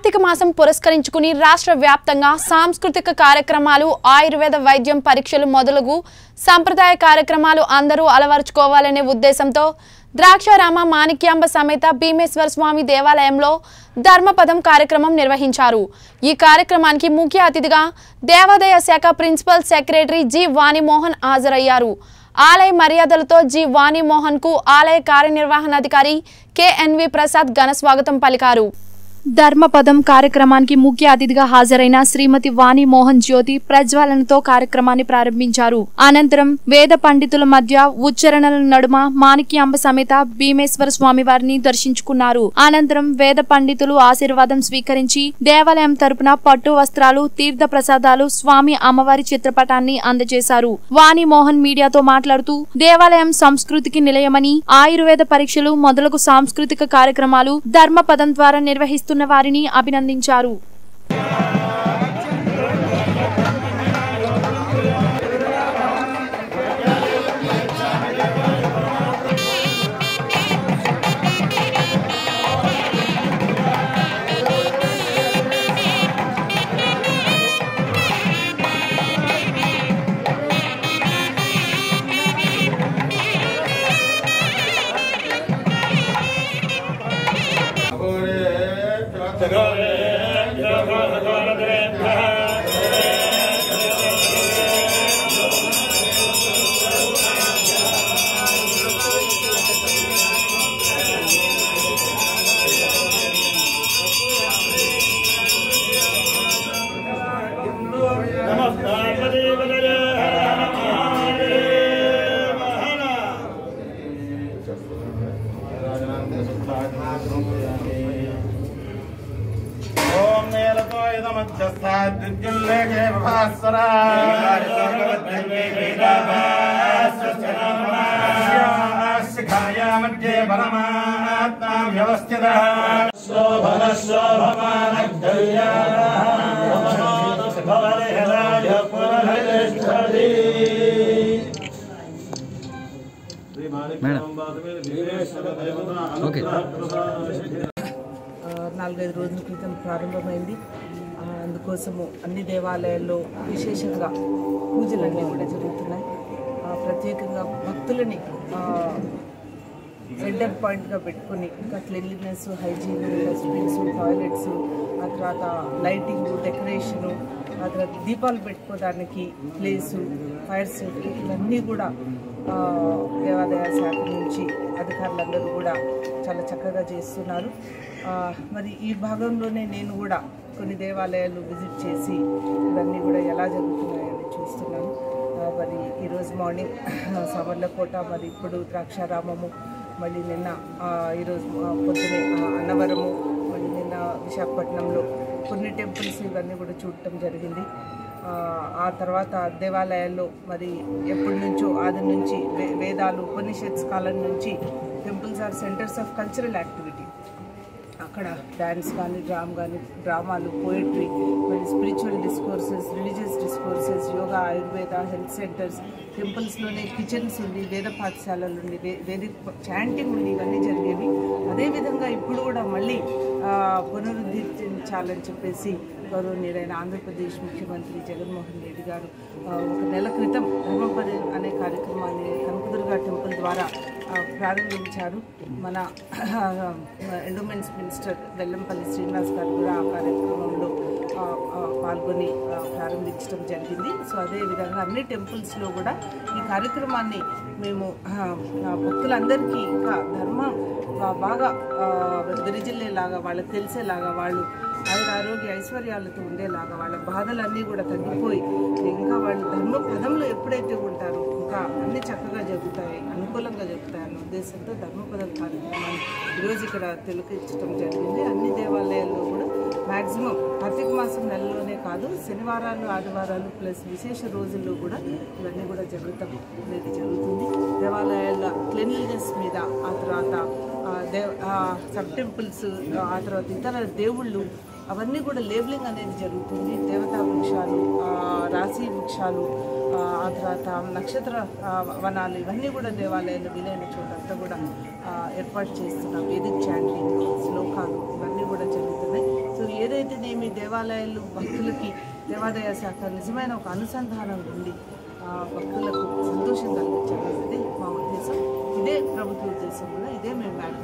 కార్తీక మాసం పురస్కరించుకుని రాష్ట్ర వ్యాప్తంగా సాంస్కృతిక కార్యక్రమాలు ఆయుర్వేద వైద్యం పరీక్షలు మొదలగు సంప్రదాయ కార్యక్రమాలు అందరూ అలవరుచుకోవాలనే ఉద్దేశంతో ద్రాక్షారామ మాణిక్యాంబ సమేత భీమేశ్వర స్వామి దేవాలయంలో ధర్మపదం కార్యక్రమం నిర్వహించారు ఈ కార్యక్రమానికి ముఖ్య అతిథిగా దేవాదాయ శాఖ ప్రిన్సిపల్ సెక్రటరీ జి వాణిమోహన్ హాజరయ్యారు ఆలయ మర్యాదలతో జి వాణిమోహన్ కు ఆలయ కార్యనిర్వహణాధికారి కెఎన్వి ప్రసాద్ ఘన స్వాగతం పలికారు ధర్మపదం కార్యక్రమానికి ముఖ్య అతిథిగా హాజరైన శ్రీమతి వాణి మోహన్ జ్యోతి ప్రజ్వలనతో కార్యక్రమాన్ని ప్రారంభించారు అనంతరం వేద పండితుల మధ్య ఉచ్చరణల నడుమ మాణిక్యాంబ సమేత భీమేశ్వర స్వామి వారిని దర్శించుకున్నారు అనంతరం వేద పండితులు ఆశీర్వాదం స్వీకరించి దేవాలయం తరపున పట్టు వస్త్రాలు తీర్థ ప్రసాదాలు స్వామి అమ్మవారి చిత్రపటాన్ని అందజేశారు వాణి మోహన్ మీడియాతో మాట్లాడుతూ దేవాలయం సంస్కృతికి నిలయమని ఆయుర్వేద పరీక్షలు మొదలగు సాంస్కృతిక కార్యక్రమాలు ధర్మపదం ద్వారా నిర్వహిస్తున్న వారిని అభినందించారు ఓం నేలతో ఇదమధ్యస్థాద్యుల్లేఖే భాస్వరా శిఖాయా మధ్యే పరమాత్మా వ్యవస్థిత శోభన శోభమాన ఆ, నాలుగైదు రోజుల క్రితం ప్రారంభమైంది ఆ, అందుకోసము అన్ని దేవాలయాల్లో విశేషంగా పూజలన్నీ కూడా జరుగుతున్నాయి ఆ, ప్రత్యేకంగా భక్తులని సెంటర్ పాయింట్గా పెట్టుకొని ఇంకా క్లీన్లీనెస్ హైజీన్ డస్ట్బిన్స్ టాయిలెట్స్ ఆ తర్వాత లైటింగ్ డెకరేషను ఆ తర్వాత దీపాలు పెట్టుకోవడానికి ప్లేసు ఫైర్ సేఫ్టీ ఇవన్నీ కూడా ఆ, దేవాదాయ శాఖ నుంచి అధికారులందరూ కూడా చాలా చక్కగా చేస్తున్నారు ఆ, మరి ఈ భాగంలోనే నేను కూడా కొన్ని దేవాలయాలు విజిట్ చేసి ఇవన్నీ కూడా ఎలా జరుగుతున్నాయని చూస్తున్నాను ఆ, మరి ఈరోజు మార్నింగ్ సమర్లకోట మరి ఇప్పుడు ద్రాక్షారామము మళ్ళీ నిన్న ఆ, ఈరోజు ఆ, పొద్దునే ఆ, అన్నవరము మళ్ళీ నిన్న విశాఖపట్నంలో కొన్ని టెంపుల్స్ ఇవన్నీ కూడా చూడటం జరిగింది ఆ, ఆ తర్వాత దేవాలయాల్లో మరి ఎప్పటి నుంచో ఆది నుంచి వే- వేదాలు ఉపనిషత్స్ కాలం నుంచి temples are centres of cultural activity అక్కడ డ్యాన్స్ కానీ డ్రామ్ కానీ డ్రామాలు పోయిటరీ మరి spiritual discourses religious discourses yoga Ayurveda health centres టెంపుల్స్లోనే కిచెన్స్ ఉంది వేద పాఠశాలలు ఉంది వే వేదిక చాంటింగ్ ఉంది ఇవన్నీ జరిగేవి అదేవిధంగా ఇప్పుడు కూడా మళ్ళీ ఆ, పునరుద్ధరించాలని చెప్పేసి గౌరవనీయులైన ఆంధ్రప్రదేశ్ ముఖ్యమంత్రి జగన్మోహన్ రెడ్డి గారు ఆ, ఒక నెల క్రితం ధర్మపది అనే కార్యక్రమాన్ని కనకదుర్గ టెంపుల్ ద్వారా ఆ, ప్రారంభించారు మన ఎండోమెంట్స్ మినిస్టర్ వెల్లంపల్లి శ్రీనివాస్ గారు కూడా ఆ కార్యక్రమంలో ఆ, ఆ, పాల్గొని ఆ, ప్రారంభించడం జరిగింది సో అదే విధంగా అన్ని టెంపుల్స్లో కూడా ఈ కార్యక్రమాన్ని మేము ఆ, ఆ, భక్తులందరికీ ఇంకా ధర్మం ఆ, బాగా ఆ, విరిజిల్లేలాగా వాళ్ళకి తెలిసేలాగా వాళ్ళు ఆయుర ఆరోగ్య ఐశ్వర్యాలతో ఉండేలాగా వాళ్ళ బాధలన్నీ కూడా తగ్గిపోయి ఇంకా వాళ్ళు ధర్మ పదంలో ఎప్పుడైతే ఉంటారో ఇంకా అన్ని చక్కగా జరుగుతాయి అనుకూలంగా జరుగుతాయి అన్న ఉద్దేశంతో ధర్మపదం కార్యక్రమాన్ని ఈరోజు ఇక్కడ తిలకించడం జరిగింది అన్ని దేవాలయాల్లో కూడా మ్యాక్సిమం కార్తీక మాసం నెలలోనే కాదు శనివారాలు ఆదివారాలు ప్లస్ విశేష రోజుల్లో కూడా ఇవన్నీ కూడా జరుగుతాం అనేది జరుగుతుంది దేవాలయాల క్లీన్లీనెస్ మీద ఆ తర్వాత ఆ, దేవ ఆ, సబ్ టెంపుల్స్ ఆ తర్వాత ఇతర దేవుళ్ళు అవన్నీ కూడా లేబులింగ్ అనేది జరుగుతుంది దేవతా వృక్షాలు ఆ, రాశి వృక్షాలు ఆ, ఆ తర్వాత నక్షత్ర ఆ, వనాలు ఇవన్నీ కూడా దేవాలయాలు వీలైన చోటంతా కూడా ఆ, ఏర్పాటు చేస్తున్నాం వేదిక చాంటింగ్ శ్లోకాలు ఇవన్నీ కూడా జరుగుతున్నాయి సో ఏదైతేనేమి దేవాలయాలు భక్తులకి దేవాదాయ శాఖ నిజమైన ఒక అనుసంధానం ఉండి ఆ భక్తులకు సంతోషం కలిగించాలన్నది మా ఉద్దేశం ఇదే ప్రభుత్వ ఉద్దేశం కూడా ఇదే మేము